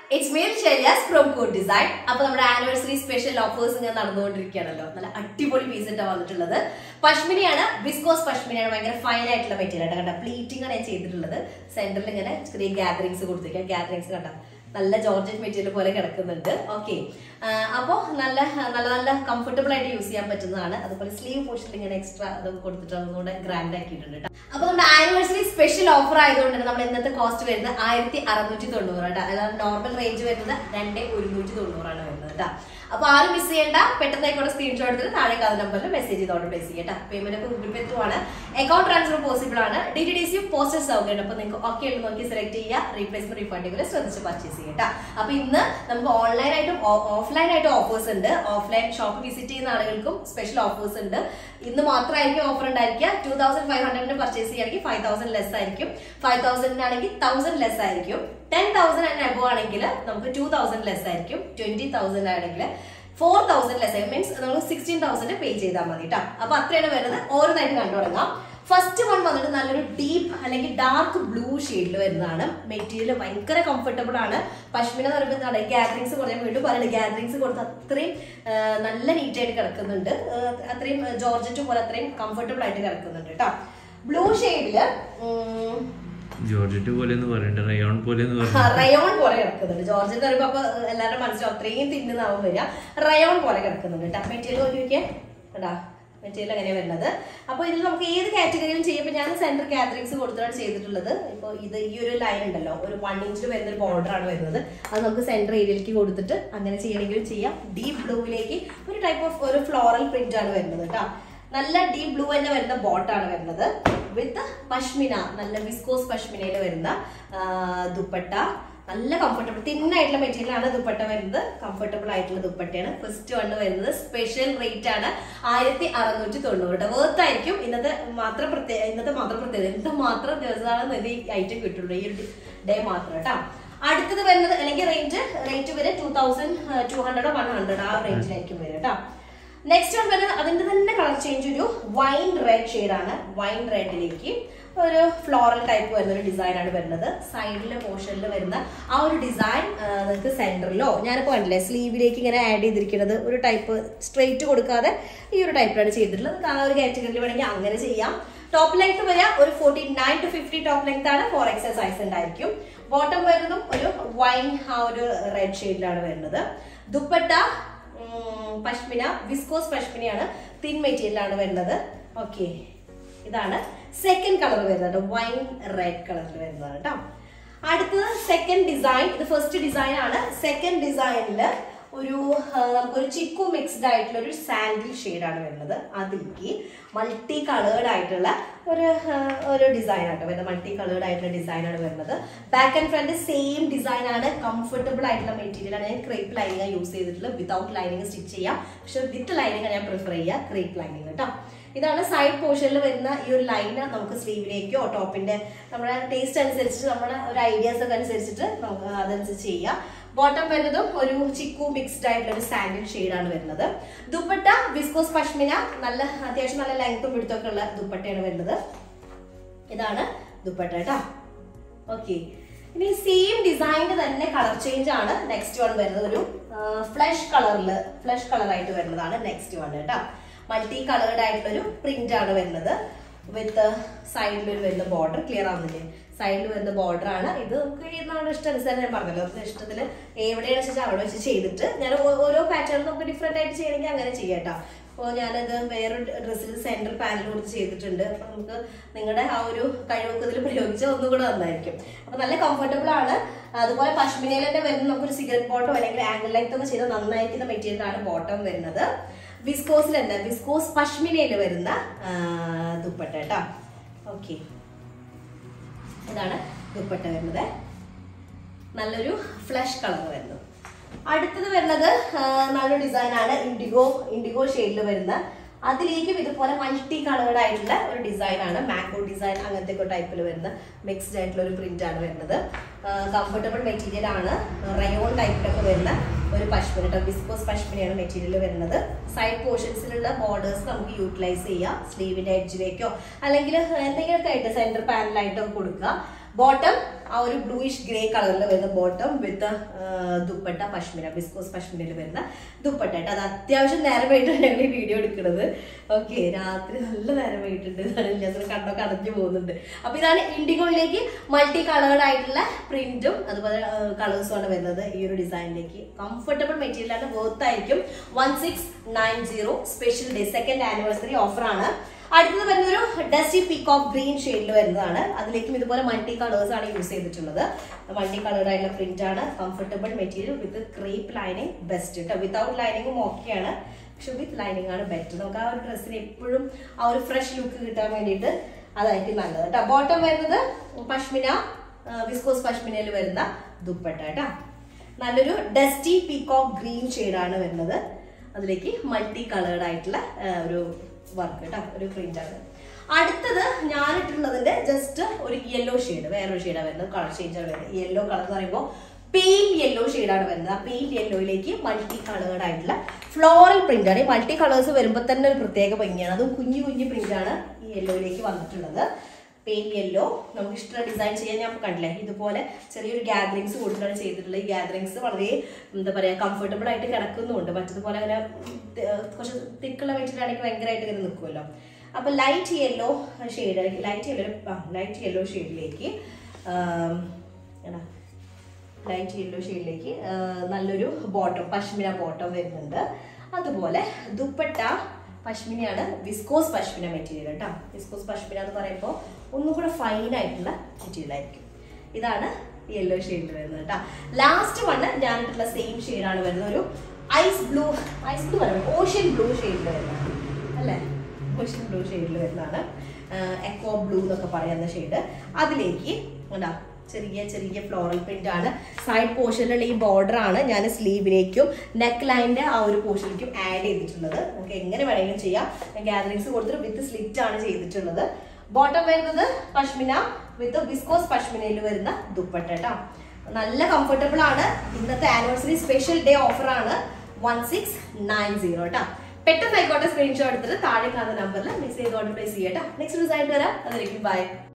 it's mean ഷെല്യാസ് from code design അപ്പൊ നമ്മുടെ ആനിവേഴ്സറി സ്പെഷ്യൽ ഓഫേഴ്സ് ഇങ്ങനെ നടന്നുകൊണ്ടിരിക്കുകയാണല്ലോ നല്ല അടിപൊളി പീസ് ഇട്ടാ വന്നിട്ടുള്ളത് പഷ്മിനിയാണ് വിസ്കോസ് പഷ്മിനിയാണ് ഭയങ്കര ഫൈൻ ആയിട്ടുള്ള മെറ്റീരിയൽ ആയിട്ട് കണ്ട പ്ലീറ്റിംഗ് ആണ് ഞാൻ ചെയ്തിട്ടുള്ളത് സെന്ററിൽ ഇങ്ങനെ ചെറിയ ഗ്യാദറിങ്സ് കൊടുത്തിരിക്കുക ഗ്യാദറിങ്സ് കണ്ട നല്ല ജോർജറ്റ് മെറ്റീരിയൽ പോലെ കിടക്കുന്നുണ്ട് ഓക്കെ അപ്പോൾ നല്ല നല്ല നല്ല കംഫർട്ടബിൾ ആയിട്ട് യൂസ് ചെയ്യാൻ പറ്റുന്നതാണ് അതുപോലെ സ്ലീവ് പോർഷനിൽ ഇങ്ങനെ എക്സ്ട്രാ അത് കൊടുത്തിട്ട് ഒന്നുകൂടെ ഗ്രാൻഡ് ആക്കിയിട്ടുണ്ട് കേട്ടോ അപ്പൊ നമ്മുടെ ആനിവേഴ്സറി സ്പെഷ്യൽ ഓഫർ ആയതുകൊണ്ട് തന്നെ നമ്മുടെ ഇന്നത്തെ കോസ്റ്റ് വരുന്നത് ആയിരത്തി അറുന്നൂറ്റി തൊണ്ണൂറ് കേട്ടോ അതായത് നോർമൽ റേഞ്ച് വരുന്നത് രണ്ട് ഒരുന്നൂറ്റി തൊണ്ണൂറാണ് വരുന്നത് കേട്ടോ അപ്പൊ ആരും മിസ് ചെയ്യേണ്ട പെട്ടെന്ന് ആയിക്കോട്ടെ സ്ക്രീൻഷോട്ട് എടുത്തിട്ട് താഴെ കാല നമ്പറിൽ മെസ്സേജ് ചെയ്ത് ഓർഡർ പ്ലേസ് ചെയ്യട്ടെ പേയ്മെന്റ് ഒക്കെ ഗൂഗിൾ പേ ത്രൂ ആണ് അക്കൗണ്ട് ട്രാൻസ്ഫർ പോസിബിൾ ആണ് D T D C postal സൗകര്യം അപ്പൊ നിങ്ങൾക്ക് ഒക്കെ ആയിട്ട് നോക്കി സെലക്ട് ചെയ്യുക റീപ്ലേസ്മെന്റ് റീഫണ്ടിങ്ങിൽ ശ്രദ്ധിച്ച് പർച്ചേസ് ചെയ്യട്ടെ അപ്പൊ ഇന്ന് നമുക്ക് ഓൺലൈൻ ആയിട്ടും ഓഫ്ലൈൻ ആയിട്ടും ഓഫേഴ്സ് ഉണ്ട് ഓഫ്ലൈൻ ഷോപ്പ് വിസിറ്റ് ചെയ്യുന്ന ആളുകൾക്കും സ്പെഷ്യൽ ഓഫേഴ്സ് ഉണ്ട് ഇന്ന് മാത്രമായിരിക്കും ഓഫർ ഉണ്ടായിരിക്കുക ടൂ തൗസൻഡ് ഫൈവ് ഹൺഡ്രഡിന് പർച്ചേസ് ചെയ്യുകയാണെങ്കിൽ ഫൈവ് തൗസൻഡ് ലെസ് ആയിരിക്കും ഫൈവ് തൗസൻഡിനാണെങ്കിൽ തൗസൻഡ് ലെസ് ആയിരിക്കും ടെൻ തൗസൻഡ് ആൻഡ് അബോ ആണെങ്കിൽ നമുക്ക് ടൂ തൗസൻഡ് ലെസ് ആയിരിക്കും ട്വന്റി തൗസൻഡ് ആണെങ്കിൽ ഫോർ തൗസൻഡ് ലെസ് ആയിരിക്കും മീൻസ് നമ്മൾ സിക്സ്റ്റീൻ തൗസൻഡ് പേ ചെയ്താൽ മതി കേട്ടോ അപ്പൊ അത്രയാണ് വരുന്നത് ഓരോന്നായിട്ട് കണ്ടു തുടങ്ങാം ഫസ്റ്റ് വൺ വന്നിട്ട് നല്ലൊരു ഡീപ്പ് അല്ലെങ്കിൽ ഡാർക്ക് ബ്ലൂ ഷെയ്ഡിൽ വരുന്നതാണ് മെറ്റീരിയൽ ഭയങ്കര കംഫർട്ടബിൾ ആണ് പശ്മിന എന്ന് പറയുമ്പോൾ എന്താണ് ഗ്യാദറിങ്സ് കുറഞ്ഞ വീണ്ടും പറയുന്നത് ഗ്യാദറിങ്സ് കൊടുത്ത് അത്രയും ആ, നല്ല നീറ്റ് ആയിട്ട് കിടക്കുന്നുണ്ട് ആ, അത്രയും ജോർജറ്റ് പോലെ അത്രയും കംഫർട്ടബിൾ ആയിട്ട് കിടക്കുന്നുണ്ട് കേട്ടോ ബ്ലൂ ഷെയ്ഡില് ജോർജറ്റ് പോലെ എന്ന് പറയണ്ട റയോൺ പോലെ എന്ന് പറയണ്ട റയോൺ പോലെ കിടക്കുന്നുണ്ട് ജോർജ് എന്ന് പറയുമ്പോൾ അപ്പൊ എല്ലാവരുടെ മനസ്സിലും അത്രയും തിന്നുന്നാവും വരിക റയോൺ പോലെ കിടക്കുന്നുണ്ട് കേട്ടോ മെറ്റീരിയൽ നോക്കി നോക്കിയേ കേട്ടാ മെറ്റീരിയൽ എങ്ങനെയാ വരുന്നത് അപ്പോൾ ഇതിൽ നമുക്ക് ഏത് കാറ്റഗറിയിലും ചെയ്യുമ്പോൾ ഞാൻ സെന്റർ കാറ്ററിങ്സ് കൊടുത്തിട്ടാണ് ചെയ്തിട്ടുള്ളത് ഇപ്പോൾ ഇത് ഈ ഒരു ലൈൻ ഉണ്ടല്ലോ ഒരു വൺ ഇഞ്ചിൽ വരുന്ന ഒരു ബോർഡർ ആണ് വരുന്നത് അത് നമുക്ക് സെന്റർ ഏരിയയിലേക്ക് കൊടുത്തിട്ട് അങ്ങനെ ചെയ്യണമെങ്കിലും ചെയ്യാം ഡീപ്പ് ബ്ലൂവിലേക്ക് ഒരു ടൈപ്പ് ഓഫ് ഒരു ഫ്ലോറൽ പ്രിന്റ് ആണ് വരുന്നത് കേട്ടോ നല്ല ഡീപ് ബ്ലൂ തന്നെ വരുന്ന ബോട്ടാണ് വരുന്നത് വിത്ത് പഷ്മിന നല്ല വിസ്കോസ് പഷ്മിനയിൽ വരുന്ന ആ, ദുപ്പട്ട നല്ല കംഫർട്ടബിൾ തിന്നായിട്ടുള്ള മെറ്റീരിയൽ ആണ് ദുപ്പട്ട വരുന്നത് കംഫർട്ടബിൾ ആയിട്ടുള്ള ദുപ്പട്ടയാണ് ഫസ്റ്റ് വണ് വരുന്നത് സ്പെഷ്യൽ റേറ്റ് ആണ് ആയിരത്തി അറുന്നൂറ്റി തൊണ്ണൂറ് വേർത്ത് ആയിരിക്കും ഇന്നത്തെ മാത്രം പ്രത്യേക ഇന്നത്തെ മാത്രം പ്രത്യേകത ഇന്നത്തെ മാത്രം ദിവസമാണ് ഇത് ഈ ഐറ്റം കിട്ടുള്ളൂ ഈ ഒരു ഡേ മാത്രം കേട്ടോ അടുത്തത് വരുന്നത് അല്ലെങ്കിൽ റേഞ്ച് റേറ്റ് വരെ two thousand two hundred one hundred ആ റേഞ്ചിലായിരിക്കും വരും കേട്ടോ നെക്സ്റ്റ് വൺ വരുന്നത് അതിന്റെ തന്നെ കളർ ചേഞ്ച് ഒരു വൈൻ റെഡ് ഷെയ്ഡാണ് വൈൻ റെഡിലേക്ക് ഒരു ഫ്ലോറൽ ടൈപ്പ് വരുന്ന ഒരു ഡിസൈൻ ആണ് വരുന്നത് സൈഡിലെ പോർഷനിൽ വരുന്ന ആ ഒരു ഡിസൈൻ നിങ്ങൾക്ക് സെന്ററിലോ ഞാനിപ്പോൾ കണ്ടില്ലേ സ്ലീവിലേക്ക് ഇങ്ങനെ ആഡ് ചെയ്തിരിക്കുന്നത് ഒരു ടൈപ്പ് സ്ട്രെയിറ്റ് കൊടുക്കാതെ ഈ ഒരു ടൈപ്പിലാണ് ചെയ്തിട്ടുള്ളത് നിങ്ങൾക്ക് ആ ഒരു കാറ്റഗറിയിൽ വേണമെങ്കിൽ അങ്ങനെ ചെയ്യാം ടോപ്പ് ലെങ്ത് വരിക ഒരു forty nine to fifty top length ആണ് ഫോർ എക്സൽ സൈസ് ഉണ്ടായിരിക്കും ബോട്ടം വരുന്നതും ഒരു വൈൻ ആ ഒരു റെഡ് ഷെയ്ഡിലാണ് വരുന്നത് ദുപ്പട്ട ഉം, പഷ്മിന വിസ്കോസ് പഷ്മിനയാണ് തിൻ മെറ്റീരിയലാണ് വരുന്നത് ഓക്കെ ഇതാണ് സെക്കൻഡ് കളർ വരുന്നത് വൈൻ റെഡ് കളറിൽ വരുന്നത് കേട്ടോ അടുത്തത് സെക്കൻഡ് ഡിസൈൻ ഇത് ഫസ്റ്റ് ഡിസൈൻ ആണ് സെക്കൻഡ് ഡിസൈനിൽ ഒരു ആ, നമുക്കൊരു ചിക്കു മിക്സ്ഡ് ആയിട്ടുള്ള ഒരു സാൻഡിൽ ഷെയ്ഡാണ് വരുന്നത് അതിലേക്ക് മൾട്ടി കളേർഡ് ആയിട്ടുള്ള ഒരു ആ, ഒരു ഡിസൈൻ ആട്ടോ വരുന്നത് മൾട്ടി കളേർഡ് ആയിട്ടുള്ള ഡിസൈൻ ആണ് വരുന്നത് back and front same design ആണ് കംഫർട്ടബിൾ ആയിട്ടുള്ള മെറ്റീരിയൽ ആണ് ഞാൻ ക്രേപ്പ് ലൈനിങ് യൂസ് ചെയ്തിട്ടുള്ളത് വിതൗട്ട് ലൈനിങ് സ്റ്റിച്ച് ചെയ്യാം പക്ഷെ വിത്ത് ലൈനിങ് ഞാൻ പ്രിഫർ ചെയ്യുക ക്രേപ്പ് ലൈനിങ് കേട്ടോ ഇതാണ് സൈഡ് പോർഷനിൽ വരുന്ന ഈ ഒരു ലൈന് നമുക്ക് സ്ലീവിലേക്കോ ടോപ്പിന്റെ നമ്മുടെ ടേസ്റ്റ് അനുസരിച്ചിട്ട് നമ്മുടെ ഒരു ഐഡിയാസ് ഒക്കെ അനുസരിച്ചിട്ട് നമുക്ക് അതനുസരിച്ച് ചെയ്യാം ബോട്ടം വരുന്നതും ഒരു ചിക്കു മിക്സ്ഡ് ആയിട്ടുള്ള ഒരു സാൻഡിൽ ആണ് വരുന്നത് ദുപ്പട്ട വിസ്കോസ് പഷ്മിന നല്ല അത്യാവശ്യം നല്ല ലെങ്ത്തും പിടുത്തൊക്കെ ഉള്ള ദുപ്പട്ടയാണ് വരുന്നത് ഇതാണ് ദുപ്പട്ട കേട്ടോ ഓക്കെ ഇനി സെയിം ഡിസൈനിന്റെ തന്നെ കളർ ചേഞ്ച് ആണ് നെക്സ്റ്റ് വൺ വരുന്നത് ഒരു ഫ്ലഷ് കളറിൽ ഫ്ലഷ് കളർ ആയിട്ട് വരുന്നതാണ് നെക്സ്റ്റ് വൺ കേട്ടോ മൾട്ടി കളേർഡ് ആയിട്ടുള്ള ഒരു പ്രിന്റ് ആണ് വരുന്നത് വിത്ത് സൈഡിൽ ഒരു വരുന്ന ബോർഡർ ക്ലിയർ ആവുന്നില്ലേ സൈഡിൽ വരുന്ന ബോർഡർ ആണ് ഇത് നമുക്ക് ഈ നമ്മുടെ ഇഷ്ടമനുസരിച്ച് ഞാൻ പറഞ്ഞല്ലോ നമുക്ക് ഇഷ്ടത്തിൽ എവിടെയാണ് വെച്ചാൽ അവിടെ വെച്ച് ചെയ്തിട്ട് ഞാൻ ഓ- ഓരോ പാറ്റേൺ നമുക്ക് ഡിഫറെന്റ് ആയിട്ട് ചെയ്യണമെങ്കിൽ അങ്ങനെ ചെയ്യാം കേട്ടോ അപ്പോൾ ഞാനത് വേറൊരു ഡ്രസ്സിൽ സെന്റർ പാനൽ കൊടുത്ത് ചെയ്തിട്ടുണ്ട് അപ്പൊ നമുക്ക് നിങ്ങളുടെ ആ ഒരു കഴിവൊക്കെ ഇതിൽ പ്രയോഗിച്ചാൽ ഒന്നുകൂടെ നന്നായിരിക്കും അപ്പൊ നല്ല കംഫർട്ടബിൾ ആണ് അതുപോലെ പശ്മിനയിൽ തന്നെ വരുന്ന നമുക്കൊരു സിഗരറ്റ് ബോട്ടോ അല്ലെങ്കിൽ ആംഗിൾ ലൈറ്റ് ഒക്കെ ചെയ്ത് നന്നായിരിക്കുന്ന മെറ്റീരിയൽ ആണ് ബോട്ടം വരുന്നത് വിസ്കോസിൽ തന്നെ വിസ്കോസ് പശ്മിനയിൽ വരുന്ന ആ, ദുപ്പട്ട കേട്ടോ ഓക്കെ ഇതാണ് ദുപ്പട്ട വരുന്നത് നല്ലൊരു ഫ്ലഷ് കളർ വരുന്നത് അടുത്തത് വരുന്നത് ആ, നല്ലൊരു ഡിസൈൻ ആണ് ഇൻഡിഗോ ഇൻഡിഗോ ഷെയ്ഡിൽ വരുന്ന അതിലേക്കും ഇതുപോലെ മൾട്ടി കളേർഡ് ആയിട്ടുള്ള ഒരു ഡിസൈൻ ആണ് മാംഗോ ഡിസൈൻ അങ്ങനത്തെ ഒക്കെ ടൈപ്പിൽ വരുന്ന മിക്സ്ഡ് ആയിട്ടുള്ള ഒരു പ്രിന്റ് ആണ് വരുന്നത് കംഫർട്ടബിൾ മെറ്റീരിയൽ ആണ് റയോൺ ടൈപ്പിലൊക്കെ വരുന്ന ഒരു പശ്മിന ബിസ്കോസ് പശ്മിനയാണ് മെറ്റീരിയൽ വരുന്നത് സൈഡ് പോർഷൻസിലുള്ള ബോർഡേഴ്സ് നമുക്ക് യൂട്ടിലൈസ് ചെയ്യാം സ്ലീവിന്റെ എഡ്ജിലേക്കോ അല്ലെങ്കിൽ എന്തെങ്കിലുമൊക്കെ ആയിട്ട് സെന്റർ പാനലായിട്ടോ കൊടുക്കുക ബോട്ടം ആ ഒരു ബ്ലൂയിഷ് ഗ്രേ കളറിൽ വരുന്ന bottom with dupatta pashmina viscose പശ്മിനയിൽ വരുന്ന ദുപ്പട്ട കേട്ടോ അത് അത്യാവശ്യം നേരം വൈകിട്ടാണ് ഞങ്ങൾ ഈ വീഡിയോ എടുക്കുന്നത് ഓക്കെ രാത്രി നല്ല നേരം വൈകിട്ടുണ്ട് ഞാൻ കണ്ടൊക്കെ അടഞ്ഞു പോകുന്നുണ്ട് അപ്പൊ ഇതാണ് ഇൻഡിഗോയിലേക്ക് മൾട്ടി കളേർഡ് ആയിട്ടുള്ള പ്രിന്റും അതുപോലെ കളേഴ്സും ആണ് വരുന്നത് ഈ ഒരു ഡിസൈനിലേക്ക് കംഫർട്ടബിൾ മെറ്റീരിയൽ ആണ് വർത്ത് ആയിരിക്കും one six nine zero special day second anniversary offer ആണ് അടുത്തത് വരുന്ന ഒരു ഡസ്റ്റി പീകോക്ക് ഗ്രീൻ ഷെയ്ഡിൽ വരുന്നതാണ് അതിലേക്കും ഇതുപോലെ മൾട്ടി കളേഴ്സ് ആണ് യൂസ് ചെയ്തിട്ടുള്ളത് മൾട്ടി കളേർഡ് ആയിട്ടുള്ള പ്രിന്റ് ആണ് comfortable material with crepe lining best കേട്ടോ വിത്തൗട്ട് ലൈനിങ്ങും ഓക്കെയാണ് പക്ഷെ വിത്ത് ലൈനിങ് ആണ് ബെറ്റർ നമുക്ക് ആ ഒരു ഡ്രസ്സിന് എപ്പോഴും ആ ഒരു ഫ്രഷ് ലുക്ക് കിട്ടാൻ വേണ്ടിയിട്ട് അതായിരിക്കും നല്ലത് കേട്ടോ ബോട്ടം വരുന്നത് പശ്മിന വിസ്കോസ് പശ്മിനയിൽ വരുന്ന ദുപ്പട്ട കേട്ടോ നല്ലൊരു ഡസ്റ്റി പീകോക്ക് ഗ്രീൻ ഷെയ്ഡാണ് വരുന്നത് അതിലേക്ക് മൾട്ടി കളേർഡ് ആയിട്ടുള്ള ആ, ഒരു വർക്ക് കേട്ടോ ഒരു പ്രിന്റ് ആണ് അടുത്തത് ഞാൻ ഇട്ടിട്ടുള്ളതിന്റെ ജസ്റ്റ് ഒരു യെല്ലോ ഷെയ്ഡ് വേറൊരു ഷെയ്ഡാണ് വരുന്നത് കളർ ചേഞ്ച് ആണ് വരുന്നത് യെല്ലോ കളർ എന്ന് പറയുമ്പോൾ പെയിൽ യെല്ലോ ഷെയ്ഡാണ് വരുന്നത് ആ പെയിൽ യെല്ലോയിലേക്ക് മൾട്ടി കളേർഡ് ആയിട്ടുള്ള ഫ്ലോറൽ പ്രിന്റ് ആണ് ഈ മൾട്ടി കളേഴ്സ് വരുമ്പോൾ തന്നെ ഒരു പ്രത്യേക ഭംഗിയാണ് അതും കുഞ്ഞു കുഞ്ഞു പ്രിന്റ് ആണ് ഈ യെല്ലോയിലേക്ക് വന്നിട്ടുള്ളത് പെയിൻ യെല്ലോ നമുക്ക് ഇഷ്ടമുള്ള ഡിസൈൻ ചെയ്യാൻ ഞാൻ കണ്ടില്ലേ ഇതുപോലെ ചെറിയൊരു ഗ്യാദറിങ്സ് കൊടുത്തിട്ടാണ് ചെയ്തിട്ടുള്ളത് ഈ ഗ്യാദറിങ്സ് വളരെ എന്താ പറയാ കംഫർട്ടബിൾ ആയിട്ട് കിടക്കുന്നുണ്ട് മറ്റതുപോലെ അങ്ങനെ ത- കുറച്ച് തിക്കുള്ള വെച്ചിട്ടാണെങ്കിൽ ഭയങ്കരമായിട്ട് ഇങ്ങനെ നിൽക്കുമല്ലോ അപ്പൊ light yellow shade light yellow light yellow ഷെയ്ഡിലേക്ക് ലൈറ്റ് യെല്ലോ ഷെയ്ഡിലേക്ക് നല്ലൊരു ബോട്ടം പശ്മിന ബോട്ടം വരുന്നുണ്ട് അതുപോലെ ദുപ്പട്ട പശ്മിനയാണ് വിസ്കോസ് പശ്മിന മെറ്റീരിയൽ കേട്ടോ വിസ്കോസ് പശ്മിന എന്ന് പറയുമ്പോൾ ഒന്നും കൂടെ ഫൈൻ ആയിട്ടുള്ള മെറ്റീരിയൽ ആയിരിക്കും ഇതാണ് യെല്ലോ ഷെയ്ഡിൽ വരുന്നത് കേട്ടോ ലാസ്റ്റ് വണ് ഞാനിട്ടുള്ള സെയിം ഷെയ്ഡാണ് വരുന്നത് ഒരു ഐസ് ബ്ലൂ ഐസ് ബ്ലൂ പറയുമ്പോൾ ഓഷ്യൻ ബ്ലൂ ഷെയ്ഡിൽ വരുന്നതാണ് അല്ലേ ഓഷ്യൻ ബ്ലൂ ഷെയ്ഡിൽ വരുന്നതാണ് എക്കോ ബ്ലൂ എന്നൊക്കെ പറയുന്ന ഷെയ്ഡ് അതിലേക്ക് എന്താ ചെറിയ ചെറിയ ഫ്ലോറൽ പ്രിന്റ് ആണ് സൈഡ് പോർഷനിലുള്ള ഈ ബോർഡർ ആണ് ഞാൻ സ്ലീവിലേക്കും നെക്ക് ലൈനിന്റെ ആ ഒരു പോർഷനിലേക്കും ആഡ് ചെയ്തിട്ടുള്ളത് നമുക്ക് എങ്ങനെ വേണമെങ്കിലും ചെയ്യാം ഗ്യാദറിങ്സ് കൊടുത്തിട്ട് വിത്ത് സ്ലിറ്റ് ആണ് ചെയ്തിട്ടുള്ളത് ബോട്ടം വരുന്നത് പശ്മിന വിത്ത് ബിസ്കോസ് പശ്മിനയിൽ വരുന്ന ദുപ്പട്ട കേട്ടോ നല്ല കംഫർട്ടബിൾ ആണ് ഇന്നത്തെ ആനിവേഴ്സറി സ്പെഷ്യൽ ഡേ ഓഫർ ആണ് വൺ സിക്സ് നയൻ സീറോ കേട്ടോ പെട്ടെന്ന് ആയിക്കോട്ടെ സ്ക്രീൻഷോട്ട് എടുത്തിട്ട് താഴെ കാണുന്ന നമ്പറിൽ മെസ്സേജ് ഓർഡർ പ്ലേസ് ചെയ്യട്ടോ നെക്സ്റ്റ് ഡിസൈൻ വരാം അതിലേക്ക് ബൈ